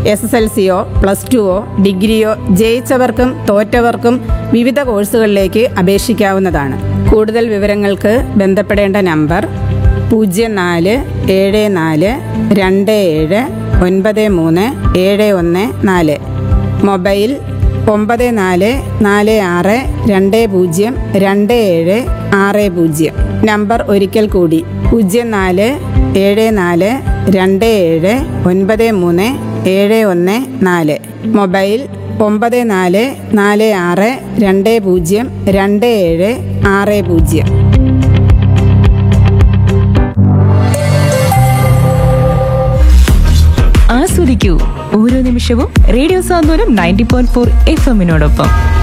S S L സിയോ plus ടുവോ ഡിഗ്രിയോ ജയിച്ചവർക്കും തോറ്റവർക്കും വിവിധ കോഴ്സുകളിലേക്ക് അപേക്ഷിക്കാവുന്നതാണ് കൂടുതൽ വിവരങ്ങൾക്ക് ബന്ധപ്പെടേണ്ട നമ്പർ പൂജ്യം നാല് ഏഴ് നാല് രണ്ട് ഏഴ് ഒൻപത് മൂന്ന് ഏഴ് ഒന്ന് നാല് മൊബൈൽ ഒമ്പത് നാല് നാല് ആറ് രണ്ട് പൂജ്യം രണ്ട് ഏഴ് ആറ് പൂജ്യം നമ്പർ ഒരിക്കൽ കൂടി പൂജ്യം നാല് ഏഴ് നാല് രണ്ട് ഏഴ് ഒൻപത് മൂന്ന് ഏഴ് ഒന്ന് നാല് മൊബൈൽ ഒമ്പത് നാല് നാല് ആറ് രണ്ട് പൂജ്യം രണ്ട് ഏഴ് ആറ് പൂജ്യം ആസ്വദിക്കൂ ഓരോ നിമിഷവും radio Santhwanam ninety point four F എമ്മിനോടൊപ്പം